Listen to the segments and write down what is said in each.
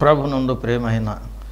ప్రభునందు ప్రేమైన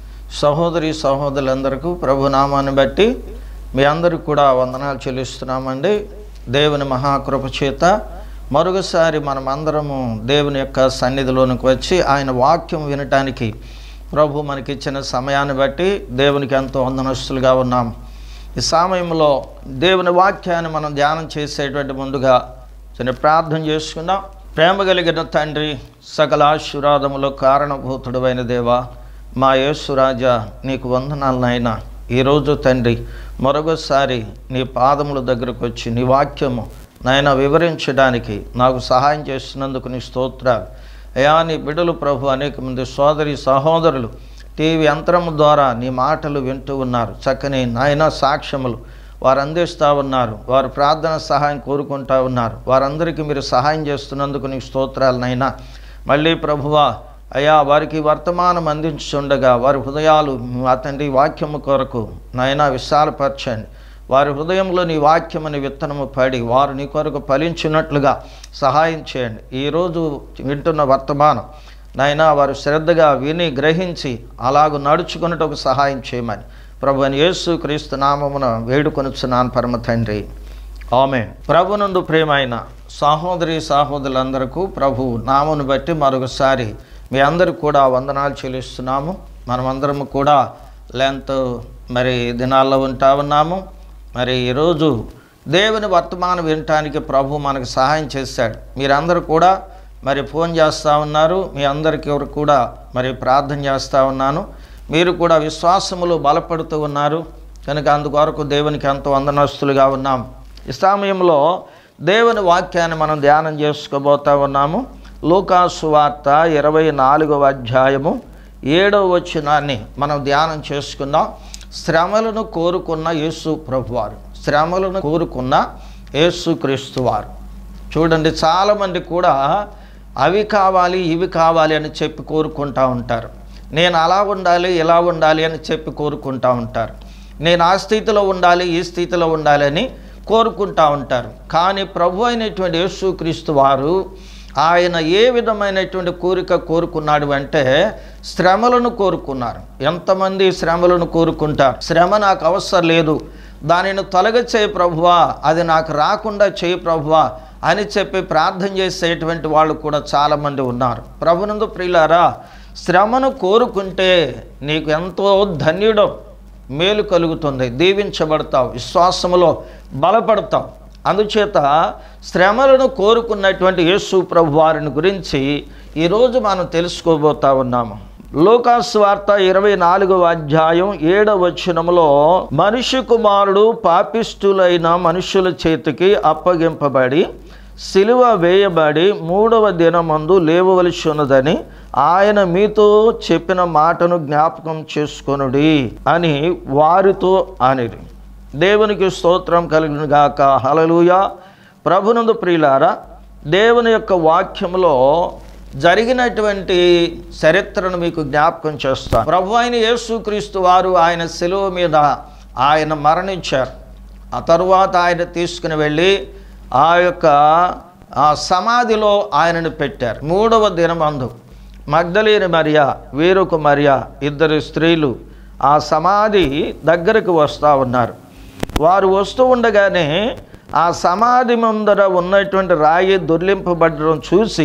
సహోదరి సహోదరులందరికీ ప్రభు నామాన్ని బట్టి మీ అందరికి కూడా వందనాలు చెల్లిస్తున్నామండి దేవుని మహాకృప చేత మరొకసారి మనం అందరము దేవుని యొక్క సన్నిధిలోనికి వచ్చి ఆయన వాక్యం వినటానికి ప్రభు మనకిచ్చిన సమయాన్ని బట్టి దేవునికి ఎంతో వందనస్తులుగా ఉన్నాం ఈ సమయంలో దేవుని వాక్యాన్ని మనం ధ్యానం చేసేటువంటి ముందుగా చిన్న ప్రార్థన చేసుకుందాం ప్రేమ కలిగిన తండ్రి సకల ఆశీర్వాదములో కారణభూతుడు అయిన దేవా మా యేసురాజా నీకు వందనాలనైనా ఈరోజు తండ్రి మరొకసారి నీ పాదముల దగ్గరకు వచ్చి నీ వాక్యము నాయన వివరించడానికి నాకు సహాయం చేస్తున్నందుకు నీ స్తోత్రాలు అయా నీ బిడ్డలు ప్రభు అనేక మంది సోదరి సహోదరులు టీవీ యంత్రము ద్వారా నీ మాటలు వింటూ ఉన్నారు చక్కని నాయన సాక్ష్యములు వారు అందిస్తూ ఉన్నారు వారు ప్రార్థన సహాయం కోరుకుంటా ఉన్నారు వారందరికీ మీరు సహాయం చేస్తున్నందుకు నీకు స్తోత్రాలనైనా మళ్ళీ ప్రభువా అయా వారికి వర్తమానం అందించుండగా వారి హృదయాలు అతండి వాక్యము కొరకు నాయనా విశాలపరచండి వారి హృదయంలో నీ వాక్యమని విత్తనము పడి వారు నీ కొరకు ఫలించినట్లుగా సహాయం చేయండి ఈరోజు వింటున్న వర్తమానం నాయనా వారు శ్రద్ధగా విని గ్రహించి అలాగూ నడుచుకున్నట్టు సహాయం చేయమని ప్రభు అని యేసు క్రీస్తు నామమున వేడుకొనుచున్నాను పరమ తండ్రి ఆమె ప్రభునందు ప్రేమైన సహోదరి సహోదరులందరకు ప్రభు నామను బట్టి మరొకసారి మీ అందరికి కూడా వందనాలు చెల్లిస్తున్నాము మనమందరము కూడా లెంత్ మరి దినాల్లో ఉంటా ఉన్నాము మరి ఈరోజు దేవుని వర్తమానం వినటానికి ప్రభు మనకు సహాయం చేశాడు మీరందరూ కూడా మరి ఫోన్ చేస్తూ ఉన్నారు మీ అందరికీ కూడా మరి ప్రార్థన చేస్తూ ఉన్నాను మీరు కూడా విశ్వాసములు బలపడుతూ ఉన్నారు కనుక అందుకొరకు దేవునికి ఎంతో వందనస్తులుగా ఉన్నాం ఈ సమయంలో దేవుని వాక్యాన్ని మనం ధ్యానం చేసుకోబోతా ఉన్నాము లూకాసు వార్త ఇరవై నాలుగవ అధ్యాయము ఏడవ వచనాన్ని మనం ధ్యానం చేసుకుందాం శ్రమలను కోరుకున్న యేసు ప్రభువారు శ్రమలను కోరుకున్న యేసు క్రీస్తు వారు చూడండి చాలామంది కూడా అవి కావాలి ఇవి కావాలి అని చెప్పి కోరుకుంటా ఉంటారు నేను అలా ఉండాలి ఇలా ఉండాలి అని చెప్పి కోరుకుంటా ఉంటారు నేను ఆ స్థితిలో ఉండాలి ఈ స్థితిలో ఉండాలి అని కోరుకుంటా ఉంటారు కానీ ప్రభు అయినటువంటి యేసుక్రీస్తు వారు ఆయన ఏ విధమైనటువంటి కోరిక కోరుకున్నాడు అంటే శ్రమలను కోరుకున్నారు ఎంతమంది శ్రమలను కోరుకుంటారు శ్రమ నాకు అవసరం లేదు దానిని తొలగ చేయి ప్రభువా అది నాకు రాకుండా చేయి ప్రభువా అని చెప్పి ప్రార్థన చేసేటువంటి వాళ్ళు కూడా చాలామంది ఉన్నారు ప్రభునందు ప్రియులారా శ్రమను కోరుకుంటే నీకు ఎంతో ధన్యుడు మేలు కలుగుతుంది దీవించబడతావు విశ్వాసములో బలపడతావు అందుచేత శ్రమలను కోరుకున్నటువంటి యేసు ప్రభు వారిని గురించి ఈరోజు మనం తెలుసుకోబోతా ఉన్నాము లోకాస్ వార్త ఇరవై నాలుగవ అధ్యాయం ఏడవ వచనములో మనిషి కుమారుడు పాపిష్టులైన మనుషుల చేతికి అప్పగింపబడి సిలువ వేయబడి మూడవ దినమందు లేవవలసి ఉన్నదని ఆయన మీతో చెప్పిన మాటను జ్ఞాపకం చేసుకొనుడి అని వారితో అనిరి దేవునికి స్తోత్రం కలిగిన గాక హలలుయ ప్రభునందు ప్రియులారా దేవుని యొక్క వాక్యంలో జరిగినటువంటి చరిత్రను మీకు జ్ఞాపకం చేస్తాను ప్రభు అయిన యేసుక్రీస్తు వారు ఆయన సెలవు మీద ఆయన మరణించారు ఆ తరువాత ఆయన తీసుకుని వెళ్ళి ఆ యొక్క ఆ సమాధిలో ఆయనను పెట్టారు మూడవ దినమందు మగ్ధలేని మరియా వీరుకు మరియా ఇద్దరు స్త్రీలు ఆ సమాధి దగ్గరకు వస్తూ ఉన్నారు వారు వస్తూ ఉండగానే ఆ సమాధి ముందర ఉన్నటువంటి రాయి దొర్లింపబడడం చూసి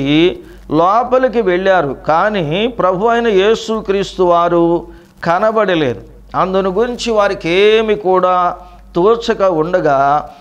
లోపలికి వెళ్ళారు కానీ ప్రభు అయిన యేసుక్రీస్తు వారు కనబడలేదు అందును గురించి వారికి ఏమి కూడా తోచక ఉండగా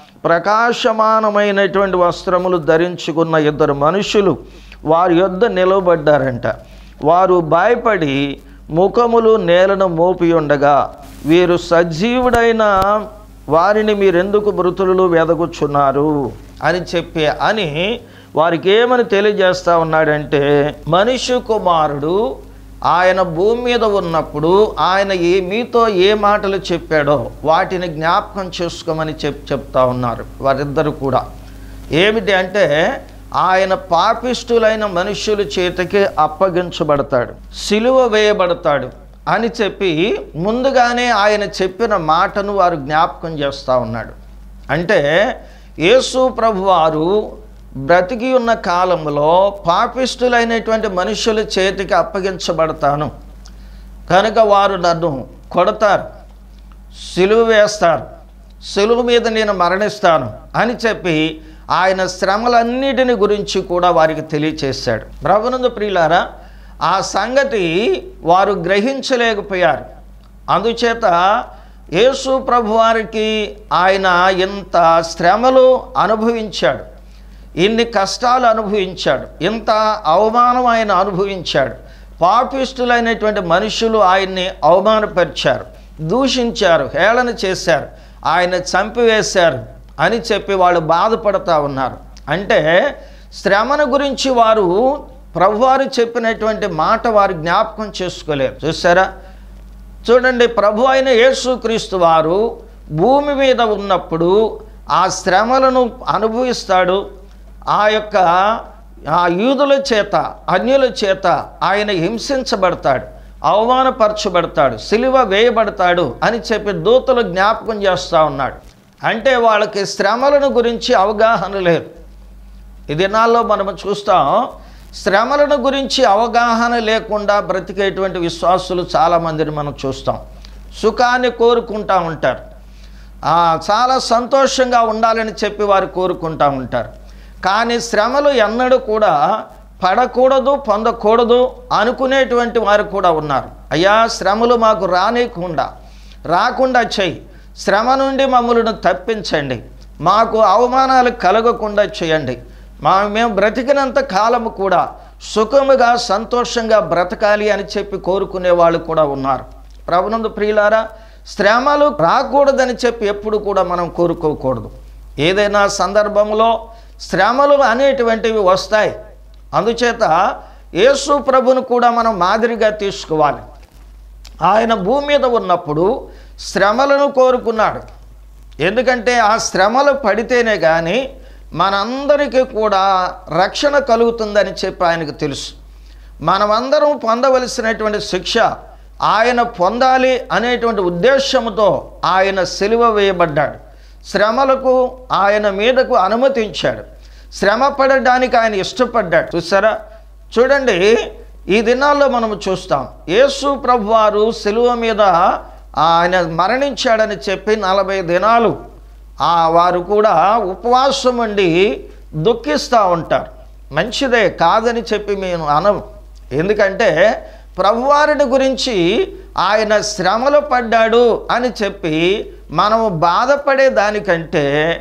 ప్రకాశమానమైనటువంటి వస్త్రములు ధరించుకున్న ఇద్దరు మనుషులు వారి యొద్ద నిలవబడ్డారంట వారు భయపడి ముఖములు నేలను మోపి ఉండగా వీరు సజీవుడైన వారిని మీరెందుకు మృతులు వెదగుచున్నారు అని చెప్పి అని వారికి ఏమని తెలియజేస్తా ఉన్నాడంటే మనిషి కుమారుడు ఆయన భూమి మీద ఉన్నప్పుడు ఆయన ఏ మీతో ఏ మాటలు చెప్పాడో వాటిని జ్ఞాపకం చేసుకోమని చెప్ చెప్తా ఉన్నారు వారిద్దరు కూడా ఏమిటి అంటే ఆయన పాపిష్టులైన మనుష్యుల చేతికి అప్పగించబడతాడు సిలువ వేయబడతాడు అని చెప్పి ముందుగానే ఆయన చెప్పిన మాటను వారు జ్ఞాపకం చేస్తూ ఉన్నాడు అంటే యేసు ప్రభువారు బ్రతికి ఉన్న కాలంలో పాపిష్టులైనటువంటి మనుషుల చేతికి అప్పగించబడతాను కనుక వారు నన్ను కొడతారు సిలువ వేస్తారు సిలువ మీద నేను మరణిస్తాను అని చెప్పి ఆయన శ్రమలన్నిటిని గురించి కూడా వారికి తెలియచేశాడు ప్రభునందు ప్రియులారా ఆ సంగతి వారు గ్రహించలేకపోయారు అందుచేత యేసు ప్రభు వారికి ఆయన ఇంత శ్రమలు అనుభవించాడు ఇన్ని కష్టాలు అనుభవించాడు ఇంత అవమానం ఆయన అనుభవించాడు పాపిష్టులైనటువంటి మనుషులు ఆయన్ని అవమానపరిచారు దూషించారు హేళన చేశారు ఆయన చంపివేశారు అని చెప్పి వాళ్ళు బాధపడతా ఉన్నారు అంటే శ్రమను గురించి వారు ప్రభువారు చెప్పినటువంటి మాట వారు జ్ఞాపకం చేసుకోలేరు చూసారా చూడండి ప్రభు అయిన యేసుక్రీస్తు వారు భూమి మీద ఉన్నప్పుడు ఆ శ్రమలను అనుభవిస్తాడు ఆ యొక్క ఆ యూదుల చేత అన్యుల చేత ఆయన హింసించబడతాడు అవమానపరచబడతాడు సిలువ వేయబడతాడు అని చెప్పి దూతలు జ్ఞాపకం చేస్తూ ఉన్నాడు అంటే వాళ్ళకి శ్రమలను గురించి అవగాహన లేదు ఈ దినాల్లో మనం చూస్తాం శ్రమలను గురించి అవగాహన లేకుండా బ్రతికేటువంటి విశ్వాసులు చాలామందిని మనం చూస్తాం సుఖాన్ని కోరుకుంటా ఉంటారు ఆ, చాలా సంతోషంగా ఉండాలని చెప్పి వారు కోరుకుంటా ఉంటారు కానీ శ్రమలు ఎన్నడూ కూడా పడకూడదు పొందకూడదు అనుకునేటువంటి వారు కూడా ఉన్నారు అయ్యా శ్రమలు మాకు రానియకుండా రాకుండా చెయ్యి శ్రమ నుండి మమ్మల్ని తప్పించండి మాకు అవమానాలు కలగకుండా చేయండి మా మేము బ్రతికినంత కాలము కూడా సుఖముగా సంతోషంగా బ్రతకాలి అని చెప్పి కోరుకునే వాళ్ళు కూడా ఉన్నారు ప్రభునందు ప్రియులారా శ్రమలు రాకూడదని చెప్పి ఎప్పుడు కూడా మనం కోరుకోకూడదు ఏదైనా సందర్భంలో శ్రమలు అనేటువంటివి వస్తాయి అందుచేత యేసు ప్రభును కూడా మనం మాదిరిగా తీసుకోవాలి ఆయన భూమి మీద ఉన్నప్పుడు శ్రమలను కోరుకున్నాడు ఎందుకంటే ఆ శ్రమలు పడితేనే కానీ మనందరికీ కూడా రక్షణ కలుగుతుందని చెప్పి ఆయనకు తెలుసు మనమందరం పొందవలసినటువంటి శిక్ష ఆయన పొందాలి అనేటువంటి ఉద్దేశంతో ఆయన సిలువ వేయబడ్డాడు శ్రమలకు ఆయన మీదకు అనుమతించాడు శ్రమ పడడానికి ఆయన ఇష్టపడ్డాడు చూసారా చూడండి ఈ దినాల్లో మనం చూస్తాం యేసు ప్రభు వారు సిలువ మీద ఆయన మరణించాడని చెప్పి నలభై దినాలు ఆ వారు కూడా ఉపవాసం ఉండి దుఃఖిస్తూ ఉంటారు మంచిదే కాదని చెప్పి మేము అనం ఎందుకంటే ప్రభువారిని గురించి ఆయన శ్రమలు పడ్డాడు అని చెప్పి మనము బాధపడే దానికంటే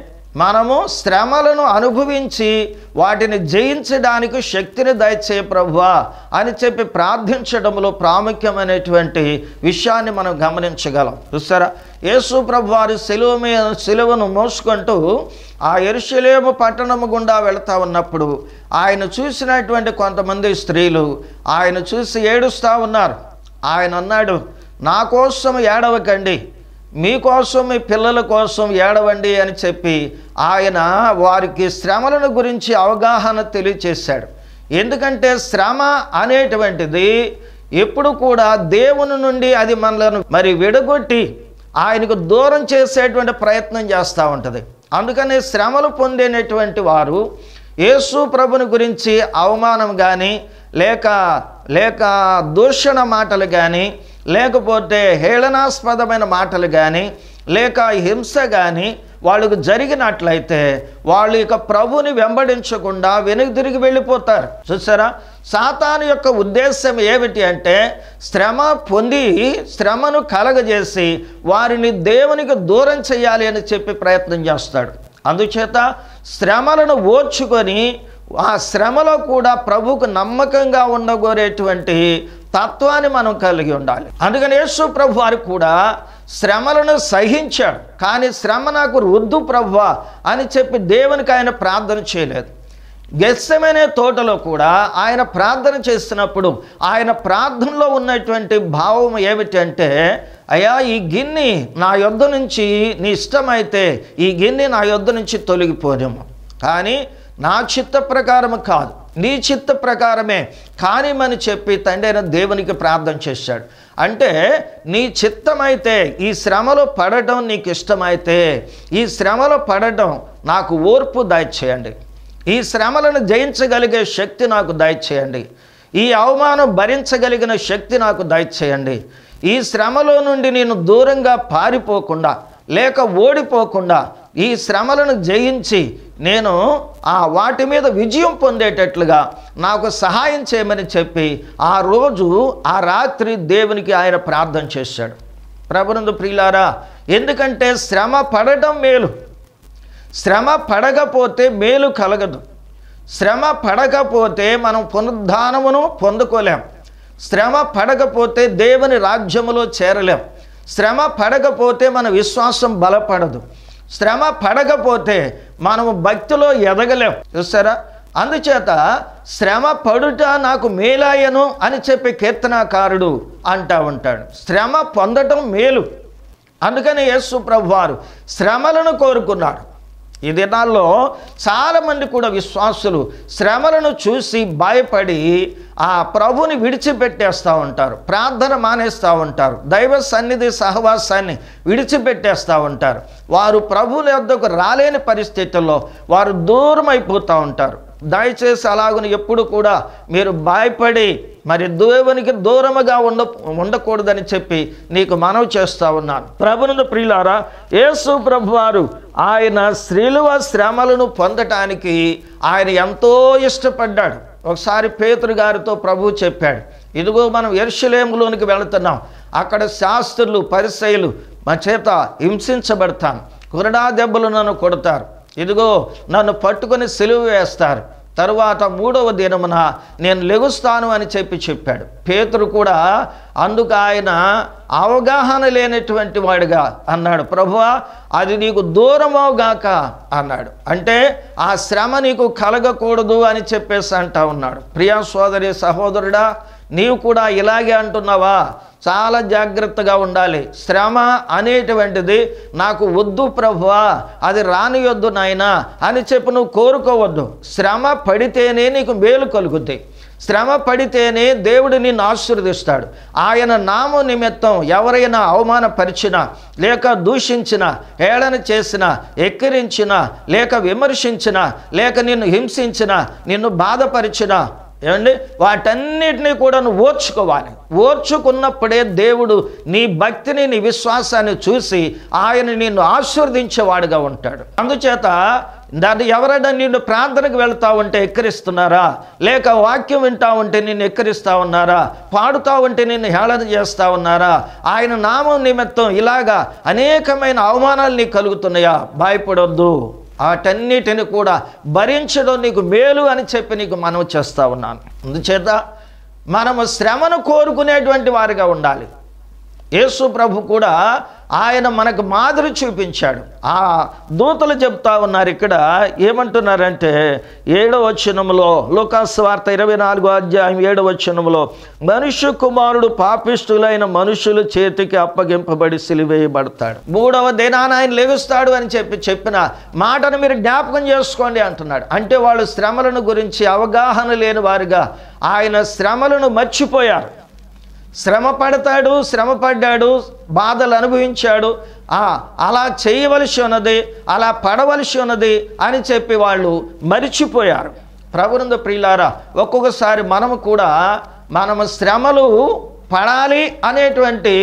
మనము శ్రమలను అనుభవించి వాటిని జయించడానికి శక్తిని దయచే ప్రభువా అని చెప్పి ప్రార్థించడంలో ప్రాముఖ్యమైనటువంటి విషయాన్ని మనం గమనించగలం చూసారా యేసు ప్రభు వారి సెలువ మీద సెలువను మోసుకుంటూ ఆ ఎరుషలేము పట్టణము గుండా వెళతా ఉన్నప్పుడు ఆయన చూసినటువంటి కొంతమంది స్త్రీలు ఆయన చూసి ఏడుస్తూ ఉన్నారు ఆయన అన్నాడు నా కోసం ఏడవకండి మీకోసం మీ పిల్లల కోసం ఏడవండి అని చెప్పి ఆయన వారికి శ్రమలను గురించి అవగాహన తెలియచేశాడు ఎందుకంటే శ్రమ అనేటువంటిది ఎప్పుడు కూడా దేవుని నుండి అది మనలను మరి విడగొట్టి ఆయనకు దూరం చేసేటువంటి ప్రయత్నం చేస్తూ ఉంటుంది అందుకని శ్రమలు పొందేటటువంటి వారు యేసు ప్రభుని గురించి అవమానం కానీ లేక లేక దూషణ మాటలు కానీ లేకపోతే హేళనాస్పదమైన మాటలు కానీ లేక హింస కానీ వాళ్ళకు జరిగినట్లయితే వాళ్ళు ఇక ప్రభుని వెంబడించకుండా వెనుక తిరిగి వెళ్ళిపోతారు చూసారా సాతాను యొక్క ఉద్దేశం ఏమిటి అంటే శ్రమ పొంది శ్రమను కలగజేసి వారిని దేవునికి దూరం చేయాలి అని చెప్పి ప్రయత్నం చేస్తాడు అందుచేత శ్రమలను ఓర్చుకొని ఆ శ్రమలో కూడా ప్రభువుకు నమ్మకంగా ఉండగోరేటువంటి తత్వాన్ని మనం కలిగి ఉండాలి అందుకని యేసు ప్రభు వారు కూడా శ్రమలను సహించాడు కానీ శ్రమ నాకు రుద్దు ప్రభువా అని చెప్పి దేవునికి ఆయన ప్రార్థన చేయలేదు గెస్సమనే తోటలో కూడా ఆయన ప్రార్థన చేస్తున్నప్పుడు ఆయన ప్రార్థనలో ఉన్నటువంటి భావం ఏమిటంటే అయ్యా ఈ గిన్నె నా యొద్ద నుంచి నీ ఇష్టమైతే ఈ గిన్నె నా యొద్ద నుంచి తొలగిపోనేమో కానీ నా చిత్త ప్రకారము కాదు నీ చిత్త ప్రకారమే కానిమని చెప్పి తండ్రి అయిన దేవునికి ప్రార్థన చేశాడు అంటే నీ చిత్తమైతే ఈ శ్రమలో పడటం నీకు ఇష్టమైతే ఈ శ్రమలో పడటం నాకు ఓర్పు దయచేయండి ఈ శ్రమలను జయించగలిగే శక్తి నాకు దయచేయండి ఈ అవమానం భరించగలిగిన శక్తి నాకు దయచేయండి ఈ శ్రమలో నుండి నేను దూరంగా పారిపోకుండా లేక ఓడిపోకుండా ఈ శ్రమలను జయించి నేను ఆ వాటి మీద విజయం పొందేటట్లుగా నాకు సహాయం చేయమని చెప్పి ఆ రోజు ఆ రాత్రి దేవునికి ఆయన ప్రార్థన చేశాడు ప్రభునందు ప్రియులారా ఎందుకంటే శ్రమ పడటం మేలు శ్రమ పడకపోతే మేలు కలగదు శ్రమ పడకపోతే మనం పునరుద్ధానమును పొందుకోలేం శ్రమ పడకపోతే దేవుని రాజ్యములో చేరలేం శ్రమ పడకపోతే మన విశ్వాసం బలపడదు శ్రమ పడకపోతే మనము భక్తిలో ఎదగలేం చూసారా అందుచేత శ్రమ పడుట నాకు మేలాయను అని చెప్పి కీర్తనాకారుడు అంటా ఉంటాడు శ్రమ పొందటం మేలు అందుకని యేసు ప్రభు వారు శ్రమలను కోరుకున్నాడు ఈ దినాల్లో చాలామంది కూడా విశ్వాసులు శ్రమలను చూసి భయపడి ఆ ప్రభుని విడిచిపెట్టేస్తూ ఉంటారు ప్రార్థన మానేస్తూ ఉంటారు దైవ సన్నిధి సహవాసాన్ని విడిచిపెట్టేస్తూ ఉంటారు వారు ప్రభుల యొద్దకు రాలేని పరిస్థితుల్లో వారు దూరం అయిపోతూ ఉంటారు దయచేసి అలాగుని ఎప్పుడు కూడా మీరు భయపడి మరి దేవునికి దూరముగా ఉండ ఉండకూడదని చెప్పి నీకు మనవి చేస్తా ఉన్నాను ప్రభునందు ప్రియులారా యేసు ప్రభు వారు ఆయన శ్రీలువ శ్రమలను పొందటానికి ఆయన ఎంతో ఇష్టపడ్డాడు ఒకసారి పేతురు గారితో ప్రభు చెప్పాడు ఇదిగో మనం ఎర్షలేములోనికి వెళుతున్నాం అక్కడ శాస్త్రులు పరిసయులు మా చేత హింసించబడతాం కురడా దెబ్బలు నన్ను కొడతారు ఇదిగో నన్ను పట్టుకొని సెలువు వేస్తారు తరువాత మూడవ దినమున నేను లెగుస్తాను అని చెప్పి చెప్పాడు పేతురు కూడా అందుకు ఆయన అవగాహన లేనటువంటి వాడుగా అన్నాడు ప్రభువా అది నీకు దూరమవుగాక అన్నాడు అంటే ఆ శ్రమ నీకు కలగకూడదు అని చెప్పేసి అంటా ఉన్నాడు ప్రియా సోదరి సహోదరుడా నీవు కూడా ఇలాగే అంటున్నావా చాలా జాగ్రత్తగా ఉండాలి శ్రమ అనేటువంటిది నాకు వద్దు ప్రభువా అది రానియొద్దు నాయనా అని చెప్పి నువ్వు కోరుకోవద్దు శ్రమ పడితేనే నీకు మేలు కలుగుతాయి శ్రమ పడితేనే దేవుడు నిన్ను ఆశీర్వదిస్తాడు ఆయన నామ నిమిత్తం ఎవరైనా అవమానపరిచినా లేక దూషించినా ఏళన చేసినా ఎక్కిరించినా లేక విమర్శించినా లేక నిన్ను హింసించినా నిన్ను బాధపరిచినా ఏమండి వాటన్నిటినీ కూడా నువ్వు ఓర్చుకోవాలి ఓర్చుకున్నప్పుడే దేవుడు నీ భక్తిని నీ విశ్వాసాన్ని చూసి ఆయన నిన్ను ఆశీర్వదించేవాడుగా ఉంటాడు అందుచేత దాన్ని ఎవరైనా నిన్ను ప్రార్థనకు వెళ్తా ఉంటే ఎక్కిరిస్తున్నారా లేక వాక్యం వింటా ఉంటే నిన్ను ఎక్కిరిస్తా ఉన్నారా పాడుతా ఉంటే నిన్ను హేళన చేస్తా ఉన్నారా ఆయన నామం నిమిత్తం ఇలాగా అనేకమైన అవమానాలు నీకు కలుగుతున్నాయా భయపడొద్దు వాటన్నిటిని కూడా భరించడం నీకు మేలు అని చెప్పి నీకు మనవి చేస్తా ఉన్నాను అందుచేత మనము శ్రమను కోరుకునేటువంటి వారిగా ఉండాలి యేసు ప్రభు కూడా ఆయన మనకు మాదిరి చూపించాడు ఆ దూతలు చెప్తా ఉన్నారు ఇక్కడ ఏమంటున్నారంటే ఏడవ వచనములో లోకాస్ వార్త ఇరవై నాలుగో అధ్యాయం ఏడవ వచనములో మనుష్య కుమారుడు పాపిష్టులైన మనుషుల చేతికి అప్పగింపబడి సిలివేయబడతాడు మూడవ దినాన ఆయన లెగుస్తాడు అని చెప్పి చెప్పిన మాటను మీరు జ్ఞాపకం చేసుకోండి అంటున్నాడు అంటే వాళ్ళు శ్రమలను గురించి అవగాహన లేని వారుగా ఆయన శ్రమలను మర్చిపోయారు శ్రమ పడతాడు శ్రమ పడ్డాడు బాధలు అనుభవించాడు ఆ, అలా చేయవలసి ఉన్నది అలా పడవలసి ఉన్నది అని చెప్పి వాళ్ళు మరిచిపోయారు ప్రభునంద ప్రియులారా ఒక్కొక్కసారి మనము కూడా మనము శ్రమలు పడాలి అనేటువంటి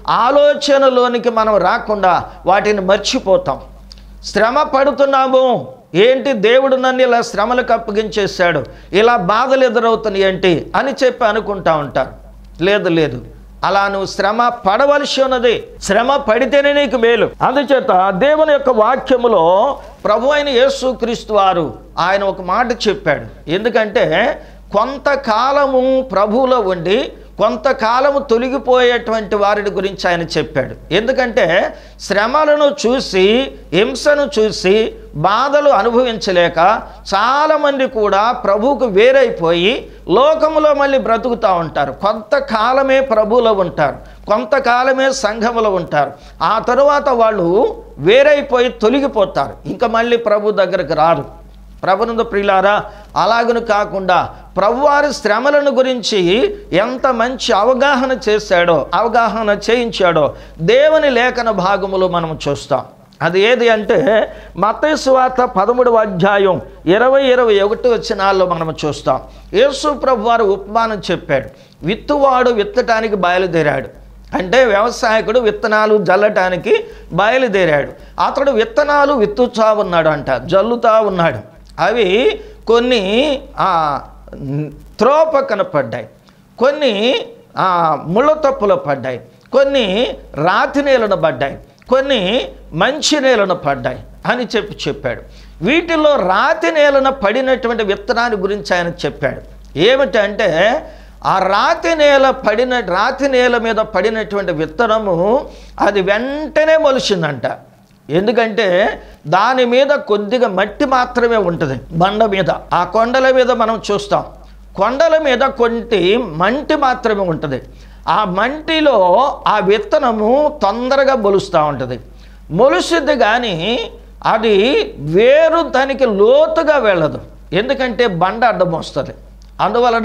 ఆలోచనలోనికి మనం రాకుండా వాటిని మర్చిపోతాం శ్రమ పడుతున్నాము ఏంటి దేవుడు నన్ను ఇలా శ్రమలకు అప్పగించేశాడు ఇలా బాధలు ఎదురవుతున్నాయి ఏంటి అని చెప్పి అనుకుంటా ఉంటారు లేదు లేదు అలా నువ్వు శ్రమ పడవలసి ఉన్నది శ్రమ పడితేనే నీకు మేలు అందుచేత దేవుని యొక్క వాక్యములో ప్రభు అయిన యేసుక్రీస్తు వారు ఆయన ఒక మాట చెప్పాడు ఎందుకంటే కొంతకాలము ప్రభువులో ఉండి కొంతకాలము తొలగిపోయేటువంటి వారిని గురించి ఆయన చెప్పాడు ఎందుకంటే శ్రమలను చూసి హింసను చూసి బాధలు అనుభవించలేక చాలామంది కూడా ప్రభువుకు వేరైపోయి లోకములో మళ్ళీ బ్రతుకుతూ ఉంటారు కొంతకాలమే ప్రభువులో ఉంటారు కొంతకాలమే సంఘములో ఉంటారు ఆ తరువాత వాళ్ళు వేరైపోయి తొలగిపోతారు ఇంకా మళ్ళీ ప్రభు దగ్గరకు రారు ప్రభునందు ప్రియులారా అలాగను కాకుండా ప్రభువారి శ్రమలను గురించి ఎంత మంచి అవగాహన చేశాడో అవగాహన చేయించాడో దేవుని లేఖన భాగములో మనం చూస్తాం అది ఏది అంటే మత్తయి సువార్త పదమూడవ అధ్యాయం ఇరవై ఇరవై ఒకటి వచ్చినాల్లో మనం చూస్తాం యేసు ప్రభు వారు ఉపమానం చెప్పాడు విత్తువాడు విత్తటానికి బయలుదేరాడు అంటే వ్యవసాయకుడు విత్తనాలు జల్లటానికి బయలుదేరాడు అతడు విత్తనాలు విత్తుతా ఉన్నాడు అంట జల్లుతా ఉన్నాడు అవి కొన్ని ఆ, త్రోవ పక్కన పడ్డాయి కొన్ని ఆ, ముళ్ళ తప్పులు పడ్డాయి కొన్ని రాతి నేలను పడ్డాయి కొన్ని మంచి నేలను పడ్డాయి అని చెప్పి చెప్పాడు వీటిలో రాతి నేలన పడినటువంటి విత్తనాన్ని గురించి ఆయన చెప్పాడు ఏమిటంటే ఆ రాతి నేల పడిన రాతి నేల మీద పడినటువంటి విత్తనము అది వెంటనే మొలిచిందంట ఎందుకంటే దాని మీద కొద్దిగా మట్టి మాత్రమే ఉంటుంది బండ మీద ఆ కొండల మీద మనం చూస్తాం కొండల మీద కొంటి మంటి మాత్రమే ఉంటుంది ఆ మంటిలో ఆ విత్తనము తొందరగా మొలుస్తూ ఉంటుంది మొలుస్తుంది కానీ అది వేరు దానికి లోతుగా వెళ్ళదు ఎందుకంటే బండ అడ్డం వస్తుంది అందువలన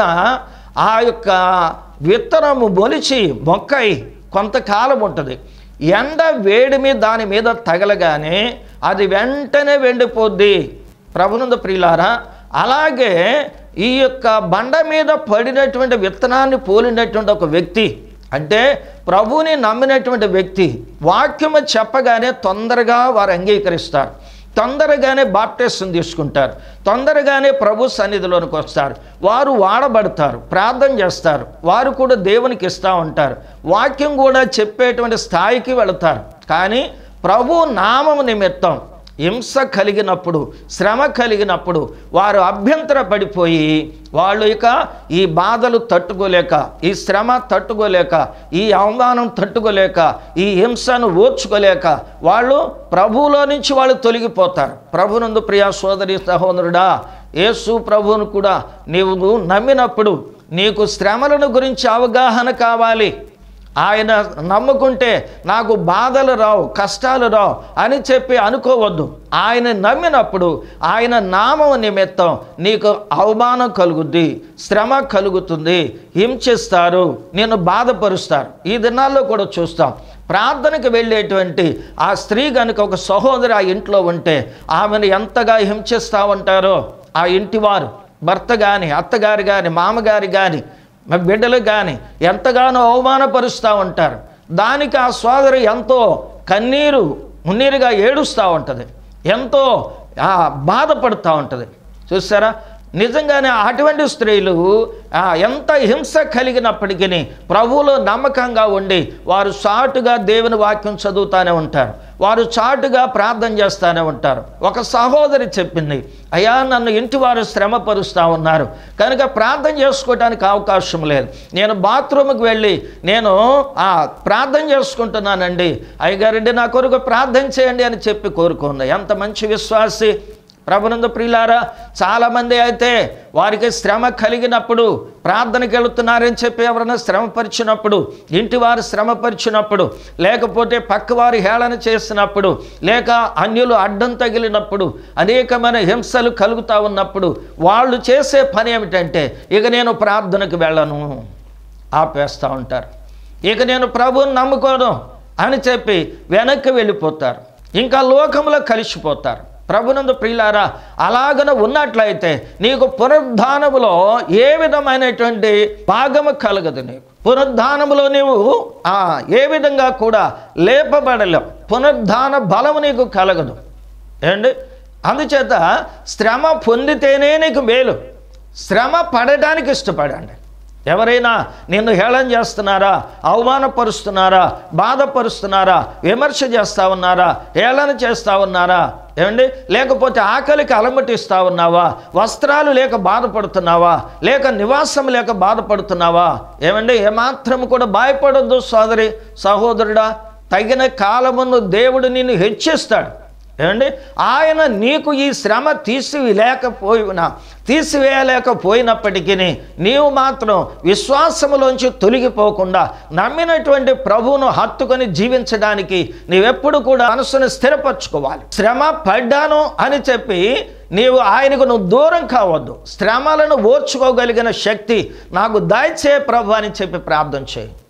ఆ యొక్క విత్తనము మొలిచి మొక్కై కొంతకాలం ఉంటుంది ఎండ వేడిమి దాని మీద తగలగానే అది వెంటనే వెండిపోద్ది ప్రభునంద ప్రియులారా అలాగే ఈ యొక్క బండ మీద పడినటువంటి విత్తనాన్ని పోలినటువంటి ఒక వ్యక్తి అంటే ప్రభువుని నమ్మినటువంటి వ్యక్తి వాక్యము చెప్పగానే తొందరగా వారు అంగీకరిస్తారు తొందరగానే బాప్టిస్టం తీసుకుంటారు తొందరగానే ప్రభు సన్నిధిలోనికి వస్తారు వారు వాడబడతారు ప్రార్థన చేస్తారు వారు కూడా దేవునికి ఇస్తూ ఉంటారు వాక్యం కూడా చెప్పేటువంటి స్థాయికి వెళతారు కానీ ప్రభు నామము నిమిత్తం హింస కలిగినప్పుడు శ్రమ కలిగినప్పుడు వారు అభ్యంతర పడిపోయి వాళ్ళు ఇక ఈ బాధలు తట్టుకోలేక ఈ శ్రమ తట్టుకోలేక ఈ అవమానం తట్టుకోలేక ఈ హింసను ఓర్చుకోలేక వాళ్ళు ప్రభువులో నుంచి వాళ్ళు తొలగిపోతారు ప్రభునందు ప్రియా సోదరి సహోదరుడా యేసు ప్రభువును కూడా నీవు నమ్మినప్పుడు నీకు శ్రమలను గురించి అవగాహన కావాలి ఆయన నమ్ముకుంటే నాకు బాధలు రావు కష్టాలు రావు అని చెప్పి అనుకోవద్దు ఆయన నమ్మినప్పుడు ఆయన నామం నిమిత్తం నీకు అవమానం కలుగుద్ది శ్రమ కలుగుతుంది హింసిస్తారు నేను బాధపరుస్తారు ఈ దినాల్లో కూడా చూస్తాం ప్రార్థనకు వెళ్ళేటువంటి ఆ స్త్రీ కనుక ఒక సహోదరి ఆ ఇంట్లో ఉంటే ఆమెను ఎంతగా హింసిస్తూ ఉంటారో ఆ ఇంటివారు భర్త కానీ అత్తగారు కానీ మామగారు కానీ మా బిడ్డలు కానీ ఎంతగానో అవమానపరుస్తూ ఉంటారు దానికి ఆ సోదరి ఎంతో కన్నీరు మున్నీరుగా ఏడుస్తూ ఉంటుంది ఎంతో ఆ, బాధపడుతూ ఉంటుంది చూసారా నిజంగానే అటువంటి స్త్రీలు ఆ, ఎంత హింస కలిగినప్పటికీ ప్రభువులో నమ్మకంగా ఉండి వారు చాటుగా దేవుని వాక్యం చదువుతూనే ఉంటారు వారు చాటుగా ప్రార్థన చేస్తూనే ఉంటారు ఒక సహోదరి చెప్పింది అయ్యా నన్ను ఇంటి వారు శ్రమపరుస్తూ ఉన్నారు కనుక ప్రార్థన చేసుకోవడానికి అవకాశం లేదు నేను బాత్రూమ్కి వెళ్ళి నేను ఆ ప్రార్థన చేసుకుంటున్నానండి అయ్యగారండి నా కొరకు ప్రార్థన చేయండి అని చెప్పి కోరుకుంది ఎంత మంచి విశ్వాసి ప్రభునంద ప్రియులారా చాలామంది అయితే వారికి శ్రమ కలిగినప్పుడు ప్రార్థనకి వెళుతున్నారని చెప్పి ఎవరైనా శ్రమపరిచినప్పుడు ఇంటి వారు శ్రమపరిచినప్పుడు లేకపోతే పక్కవారు హేళన చేసినప్పుడు లేక అన్యులు అడ్డం తగిలినప్పుడు అనేకమైన హింసలు కలుగుతూ ఉన్నప్పుడు వాళ్ళు చేసే పని ఏమిటంటే ఇక నేను ప్రార్థనకు వెళ్ళను ఆపేస్తూ ఉంటారు ఇక నేను ప్రభువుని నమ్ముకోను అని చెప్పి వెనక్కి వెళ్ళిపోతారు ఇంకా లోకంలో కలిసిపోతారు ప్రభునందు ప్రియులారా అలాగన ఉన్నట్లయితే నీకు పునరుద్ధానములో ఏ విధమైనటువంటి భాగము కలగదు నీకు పునరుద్ధానములో నీవు ఆ, ఏ విధంగా కూడా లేపబడలేవు పునరుద్ధాన బలము నీకు కలగదు ఏండి అందుచేత శ్రమ పొందితేనే నీకు మేలు శ్రమ పడడానికి ఇష్టపడండి ఎవరైనా నిన్ను హేళన చేస్తున్నారా అవమానపరుస్తున్నారా బాధపరుస్తున్నారా విమర్శ చేస్తా ఉన్నారా హేళన చేస్తా ఉన్నారా ఏమండి లేకపోతే ఆకలికి అలమటిస్తా ఉన్నావా వస్త్రాలు లేక బాధపడుతున్నావా లేక నివాసం లేక బాధపడుతున్నావా ఏమండి ఏమాత్రం కూడా భయపడొద్దు సోదరి సహోదరుడా తగిన కాలమును దేవుడు నిన్ను హెచ్చిస్తాడు ఏమండి ఆయన నీకు ఈ శ్రమ తీసివేయలేకపోయినా తీసివేయలేకపోయినప్పటికీ నీవు మాత్రం విశ్వాసములోంచి తొలగిపోకుండా నమ్మినటువంటి ప్రభువును హత్తుకొని జీవించడానికి నీవెప్పుడు కూడా మనసును స్థిరపరచుకోవాలి శ్రమ పడ్డాను అని చెప్పి నీవు ఆయనకు నువ్వు దూరం కావద్దు శ్రమలను ఓర్చుకోగలిగిన శక్తి నాకు దయచే ప్రభు అని చెప్పి ప్రార్థన చేయి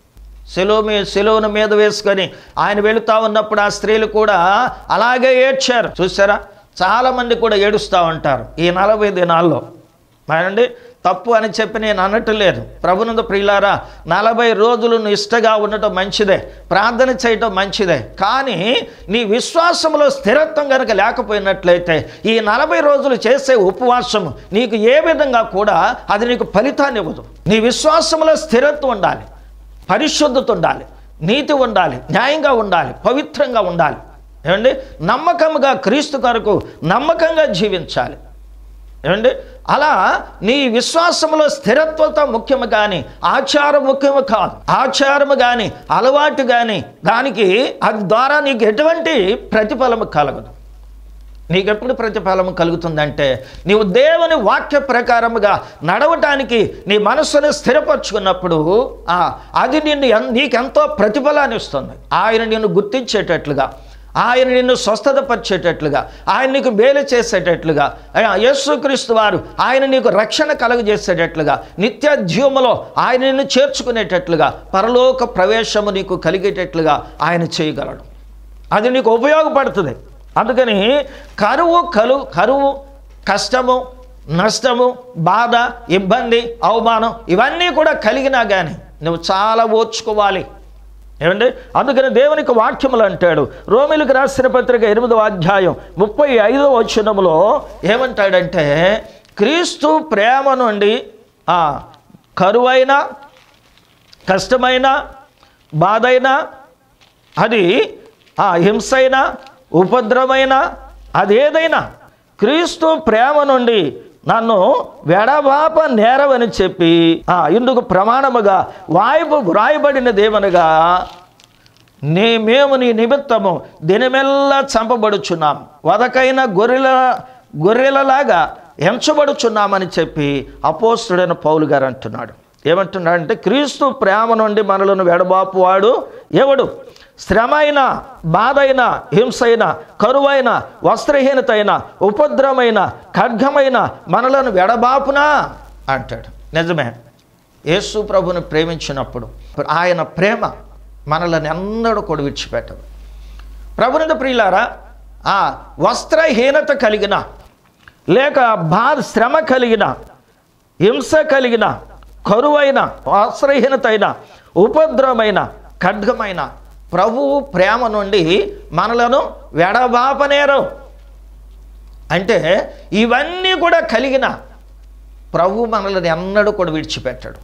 సెలవు మీ సెలవును మీద వేసుకొని ఆయన వెళుతూ ఉన్నప్పుడు ఆ స్త్రీలు కూడా అలాగే ఏడ్చారు చూసారా చాలామంది కూడా ఏడుస్తూ ఉంటారు ఈ నలభై దినాల్లో మరండి తప్పు అని చెప్పి నేను అనట్టు లేదు ప్రభునందు ప్రియులారా నలభై రోజులు నువ్వు ఇష్టగా ఉండటం మంచిదే ప్రార్థన చేయటం మంచిదే కానీ నీ విశ్వాసంలో స్థిరత్వం కనుక లేకపోయినట్లయితే ఈ నలభై రోజులు చేసే ఉపవాసము నీకు ఏ విధంగా కూడా అది నీకు ఫలితాన్ని ఇవ్వదు నీ విశ్వాసంలో స్థిరత్వం ఉండాలి పరిశుద్ధత ఉండాలి నీతి ఉండాలి న్యాయంగా ఉండాలి పవిత్రంగా ఉండాలి ఏమండి నమ్మకంగా క్రీస్తు కొరకు నమ్మకంగా జీవించాలి ఏమండి అలా నీ విశ్వాసంలో స్థిరత్వత ముఖ్యము కానీ ఆచారం ముఖ్యము కాదు ఆచారము కానీ అలవాటు కానీ దానికి అది ద్వారా నీకు ఎటువంటి ప్రతిఫలము కలగదు నీకు ఎప్పుడు ప్రతిఫలం కలుగుతుందంటే నీవు దేవుని వాక్య ప్రకారముగా నడవటానికి నీ మనస్సును స్థిరపరచుకున్నప్పుడు ఆ, అది నిన్ను ఎన్- నీకెంతో ప్రతిఫలాన్ని ఇస్తుంది ఆయన నిన్ను గుర్తించేటట్లుగా ఆయన నిన్ను స్వస్థతపరిచేటట్లుగా ఆయన నీకు మేలు చేసేటట్లుగా ఆ, యేసుక్రీస్తు వారు ఆయన నీకు రక్షణ కలుగజేసేటట్లుగా నిత్య జీవములో ఆయన నిన్ను చేర్చుకునేటట్లుగా పరలోక ప్రవేశము నీకు కలిగేటట్లుగా ఆయన చేయగలడు అది నీకు ఉపయోగపడుతుంది అందుకని కరువు కలు కరువు కష్టము నష్టము బాధ ఇబ్బంది అవమానం ఇవన్నీ కూడా కలిగినా కానీ నువ్వు చాలా ఓర్చుకోవాలి ఏమండి అందుకని దేవునికి వాక్యములు అంటాడు రోమిలకు రాసిన పత్రిక ఎనిమిదవ అధ్యాయం ముప్పై ఐదవ వచనములో ఏమంటాడంటే క్రీస్తు ప్రేమ నుండి ఆ కరువైన కష్టమైన బాధైనా అది ఆ హింసైనా ఉపద్రవమైన అదేదైనా క్రీస్తు ప్రేమ నుండి నన్ను వెడబాప నేరవని చెప్పి ఆ ఇందుకు ప్రమాణముగా వాయుపు వ్రాయబడిన దేవనగా నీ మేము నీ నిమిత్తము దినమెల్లా చంపబడుచున్నాం వదకైన గొర్రెల గొర్రెలలాగా ఎంచబడుచున్నామని చెప్పి అపోస్తుడైన పౌలు గారు అంటున్నాడు ఏమంటున్నాడంటే క్రీస్తు ప్రేమ నుండి మనలను వెడబాపువాడు ఎవడు శ్రమ అయిన బాధ అయిన హింస అయిన కరువైన వస్త్రహీనత అయిన ఉపద్రవమైన ఖడ్గమైన మనలను వెడబాపునా అంటాడు నిజమే యేసు ప్రభుని ప్రేమించినప్పుడు ఆయన ప్రేమ మనలను ఎన్నడూ కూడా విడిచిపెట్టదు ప్రభునిద ప్రియులారా ఆ వస్త్రహీనత కలిగిన లేక బాధ శ్రమ కలిగిన హింస కలిగిన కరువైన వస్త్రహీనత అయిన ఉపద్రవమైన ఖడ్గమైన ప్రభువు ప్రేమ నుండి మనలను వెడబాపనేరు అంటే ఇవన్నీ కూడా కలిగిన ప్రభు మనల్ని ఎన్నడూ కూడా విడిచిపెట్టాడు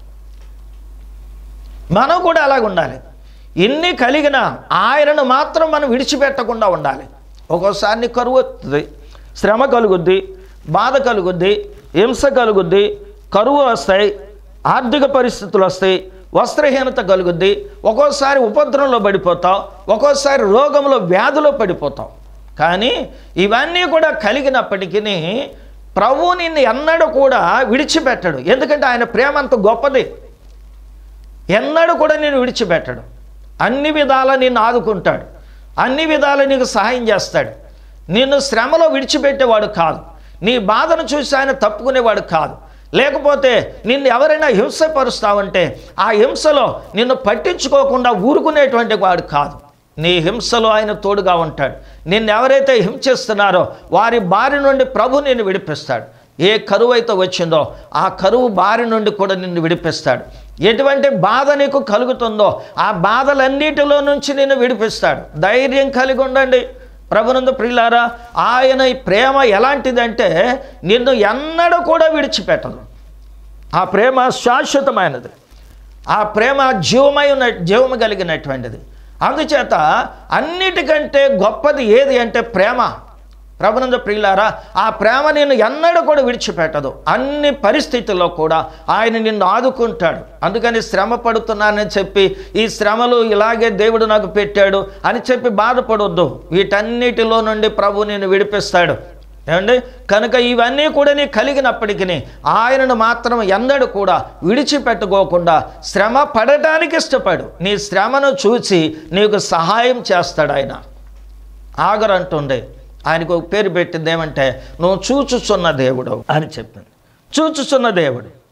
మనం కూడా అలాగ ఉండాలి ఇన్ని కలిగిన ఆయనను మాత్రం మనం విడిచిపెట్టకుండా ఉండాలి ఒక్కోసారి నీకు కరువు వస్తుంది శ్రమ కలుగుద్ది బాధ కలుగుద్ది హింస కలుగుద్ది కరువు వస్తాయి ఆర్థిక పరిస్థితులు వస్తాయి వస్త్రహీనత కలుగుద్ది ఒక్కోసారి ఉపద్రవంలో పడిపోతావు ఒక్కోసారి రోగంలో వ్యాధిలో పడిపోతావు కానీ ఇవన్నీ కూడా కలిగినప్పటికీ ప్రభు నిన్ను ఎన్నడూ కూడా విడిచిపెట్టడు ఎందుకంటే ఆయన ప్రేమ అంత గొప్పది ఎన్నడూ కూడా నేను విడిచిపెట్టడు అన్ని విధాల నిన్ను ఆదుకుంటాడు అన్ని విధాల నీకు సహాయం చేస్తాడు నిన్ను శ్రమలో విడిచిపెట్టేవాడు కాదు నీ బాధను చూసి ఆయన తప్పుకునేవాడు కాదు లేకపోతే నిన్ను ఎవరైనా హింసపరుస్తావంటే ఆ హింసలో నిన్ను పట్టించుకోకుండా ఊరుకునేటువంటి వాడు కాదు నీ హింసలో ఆయన తోడుగా ఉంటాడు నిన్ను ఎవరైతే హింసిస్తున్నారో వారి బారి నుండి ప్రభు నిన్ను విడిపిస్తాడు ఏ కరువు అయితే వచ్చిందో ఆ కరువు బారి నుండి కూడా నిన్ను విడిపిస్తాడు ఎటువంటి బాధ నీకు కలుగుతుందో ఆ బాధలన్నిటిలో నుంచి నిన్ను విడిపిస్తాడు ధైర్యం కలిగి ఉండండి ప్రభునందు ప్రియులారా ఆయన ఈ ప్రేమ ఎలాంటిదంటే నిన్ను ఎన్నడూ కూడా విడిచిపెట్టదు ఆ ప్రేమ శాశ్వతమైనది ఆ ప్రేమ జీవమై ఉన్న జీవము కలిగినటువంటిది అందుచేత అన్నిటికంటే గొప్పది ఏది అంటే ప్రేమ ప్రభునంద ప్రియులారా ఆ ప్రేమ నిన్ను ఎన్నడూ కూడా విడిచిపెట్టదు అన్ని పరిస్థితుల్లో కూడా ఆయన నిన్ను ఆదుకుంటాడు అందుకని శ్రమ పడుతున్నానని చెప్పి ఈ శ్రమలు ఇలాగే దేవుడు నాకు పెట్టాడు అని చెప్పి బాధపడొద్దు వీటన్నిటిలో నుండి ప్రభు నిన్ను విడిపిస్తాడు ఏమండి కనుక ఇవన్నీ కూడా నీ కలిగినప్పటికీ ఆయనను మాత్రం ఎన్నడూ కూడా విడిచిపెట్టుకోకుండా శ్రమ పడటానికి ఇష్టపడు నీ శ్రమను చూసి నీకు సహాయం చేస్తాడు ఆయన ఆగరంటుండే ఆయనకు ఒక పేరు పెట్టింది ఏమంటే నువ్వు చూచుచున్న దేవుడు అని చెప్పింది చూచుచున్న దేవుడు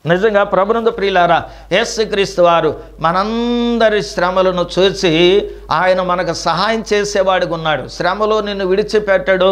నిజంగా ప్రభునందు ప్రియులారా యేసుక్రీస్తు వారు మనందరి శ్రమలను చూసి ఆయన మనకు సహాయం చేసేవాడిగా ఉన్నాడు శ్రమలో నిన్ను విడిచిపెట్టడు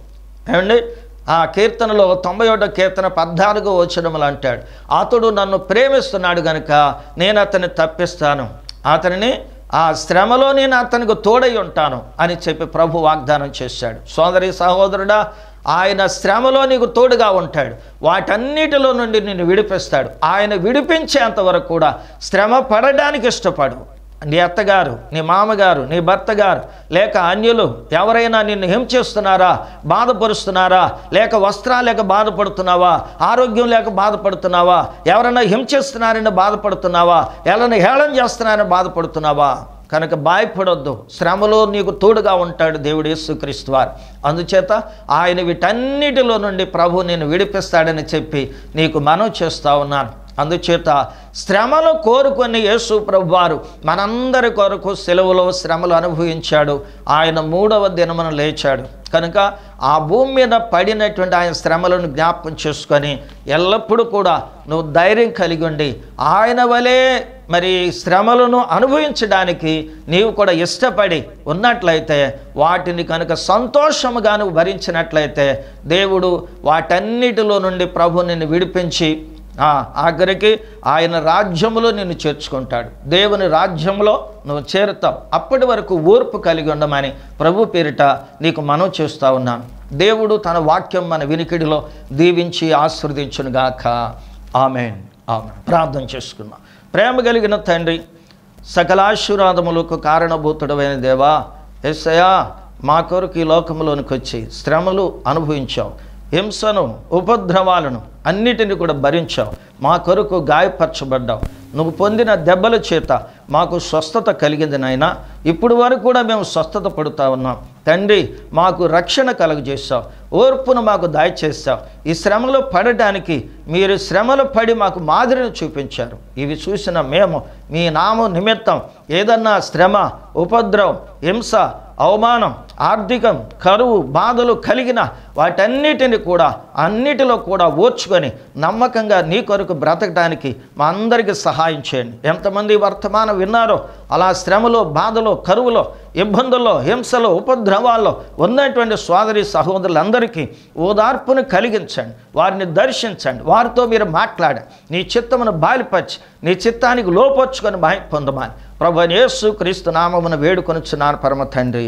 ఏమండి ఆ కీర్తనలో తొంభై ఒకటో కీర్తన పద్నాలుగో వచనములు అంటాడు అతడు నన్ను ప్రేమిస్తున్నాడు గనుక నేను అతన్ని తప్పిస్తాను అతనిని ఆ శ్రమలో నేను అతనికి తోడై ఉంటాను అని చెప్పి ప్రభు వాగ్దానం చేశాడు సోదరి సహోదరుడా ఆయన శ్రమలో నీకు తోడుగా ఉంటాడు వాటన్నిటిలో నుండి నిన్ను విడిపిస్తాడు ఆయన విడిపించేంత వరకు కూడా శ్రమ పడడానికి ఇష్టపడు నీ అత్తగారు నీ మామగారు నీ భర్త గారు లేక అన్యులు ఎవరైనా నిన్ను హింసిస్తున్నారా బాధపరుస్తున్నారా లేక వస్త్రాలు లేక బాధపడుతున్నావా ఆరోగ్యం లేక బాధపడుతున్నావా ఎవరైనా హింసిస్తున్నారని బాధపడుతున్నావా ఎవరైనా హేళన చేస్తున్నారని బాధపడుతున్నావా కనుక భయపడొద్దు శ్రమలో నీకు తోడుగా ఉంటాడు దేవుడు యేసుక్రీస్తు వారు అందుచేత ఆయన వీటన్నిటిలో నుండి ప్రభు నేను విడిపిస్తాడని చెప్పి నీకు మనవి చేస్తా ఉన్నాను అందుచేత శ్రమలు కోరుకొని యేసు ప్రభు వారు మనందరి కొరకు సెలవులో శ్రమలు అనుభవించాడు ఆయన మూడవ దినమున లేచాడు కనుక ఆ భూమి మీద పడినటువంటి ఆయన శ్రమలను జ్ఞాపకం చేసుకొని ఎల్లప్పుడూ కూడా నువ్వు ధైర్యం కలిగి ఉండి ఆయన వలె మరి శ్రమలను అనుభవించడానికి నీవు కూడా ఇష్టపడి ఉన్నట్లయితే వాటిని కనుక సంతోషముగా నువ్వు భరించినట్లయితే దేవుడు వాటన్నిటిలో నుండి ప్రభు నిన్ను విడిపించి ఆ, ఆఖరికి ఆయన రాజ్యములో నిన్ను చేర్చుకుంటాడు దేవుని రాజ్యంలో నువ్వు చేరుతావు అప్పటి వరకు ఓర్పు కలిగి ఉండమని ప్రభు పేరిట నీకు మనవి చేస్తూ ఉన్నాను దేవుడు తన వాక్యం మన వినికిడిలో దీవించి ఆశీర్వదించునుగాక ఆమెన్ ఆమె ప్రార్థన చేసుకుందాం ప్రేమ కలిగిన తండ్రి సకలాశీర్వాదములకు కారణభూతుడమైన దేవా ఎస్సయా మా కొరకు ఈ లోకంలోనికి వచ్చి శ్రమలు అనుభవించావు హింసను ఉపద్రవాలను అన్నిటిని కూడా భరించావు మా కొరకు గాయపరచబడ్డావు నువ్వు పొందిన దెబ్బల చేత మాకు స్వస్థత కలిగింది నాయన ఇప్పుడు వరకు కూడా మేము స్వస్థత పడుతూ ఉన్నాం తండ్రి మాకు రక్షణ కలుగజేశావు ఓర్పును మాకు దయచేస్తావు ఈ శ్రమలో పడడానికి మీరు శ్రమలు పడి మాకు మాదిరిని చూపించారు ఇవి చూసిన మేము మీ నామం నిమిత్తం ఏదన్నా శ్రమ ఉపద్రవం హింస అవమానం ఆర్థికం కరువు బాధలు కలిగిన వాటన్నిటిని కూడా అన్నిటిలో కూడా ఓర్చుకొని నమ్మకంగా నీ కొరకు బ్రతకడానికి మా అందరికీ సహాయం చేయండి ఎంతమంది వర్తమానం విన్నారో అలా శ్రమలో బాధలో కరువులో ఇబ్బందుల్లో హింసలో ఉపద్రవాల్లో ఉన్నటువంటి సోదరి సహోదరులందరికీ ఓదార్పును కలిగించండి వారిని దర్శించండి వారితో మీరు మాట్లాడండి నీ చిత్తమును బాలిపరిచి నీ చిత్తానికి లోపొచ్చుకొని బాయ్ పొందమని ప్రభు యేసు క్రీస్తు నామమున వేడుకొనుచున్నాను పరమ తండ్రి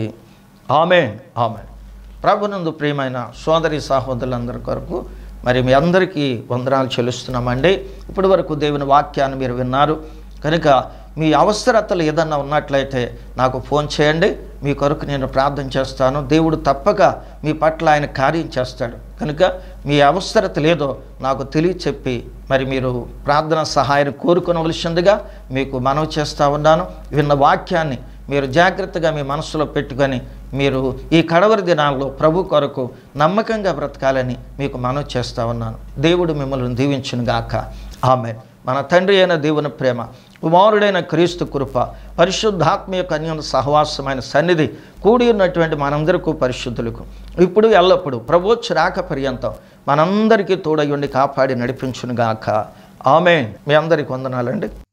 ఆమెన్ ఆమెన్ ప్రభునందు ప్రియమైన సోదరి సహోదరులందరి కొరకు మరి మీ అందరికీ వందనాలు చెల్లిస్తున్నామండి ఇప్పటి వరకు దేవుని వాక్యాన్ని మీరు విన్నారు కనుక మీ అవసరతలు ఏదన్నా ఉన్నట్లయితే నాకు ఫోన్ చేయండి మీ కొరకు నేను ప్రార్థన చేస్తాను దేవుడు తప్పక మీ పట్ల ఆయన కార్యం చేస్తాడు కనుక మీ అవసరత లేదో నాకు తెలియచెప్పి మరి మీరు ప్రార్థన సహాయం కోరుకోవలసిందిగా మీకు మనవి చేస్తూ ఉన్నాను విన్న వాక్యాన్ని మీరు జాగ్రత్తగా మీ మనసులో పెట్టుకొని మీరు ఈ కడవరి దినాల్లో ప్రభు కొరకు నమ్మకంగా బ్రతకాలని మీకు మనవి చేస్తూ ఉన్నాను దేవుడు మిమ్మల్ని దీవించును గాక ఆమె మన తండ్రి అయిన దేవుని ప్రేమ కుమారుడైన క్రీస్తు కృప పరిశుద్ధాత్మీయ కన్యన సహవాసమైన సన్నిధి కూడి ఉన్నటువంటి మనందరికీ పరిశుద్ధులకు ఇప్పుడు ఎల్లప్పుడూ ప్రభోచ్చు రాక పర్యంతం మనందరికీ తోడయుండి కాపాడి నడిపించునుగాక ఆమె మీ అందరికి వందనాలండి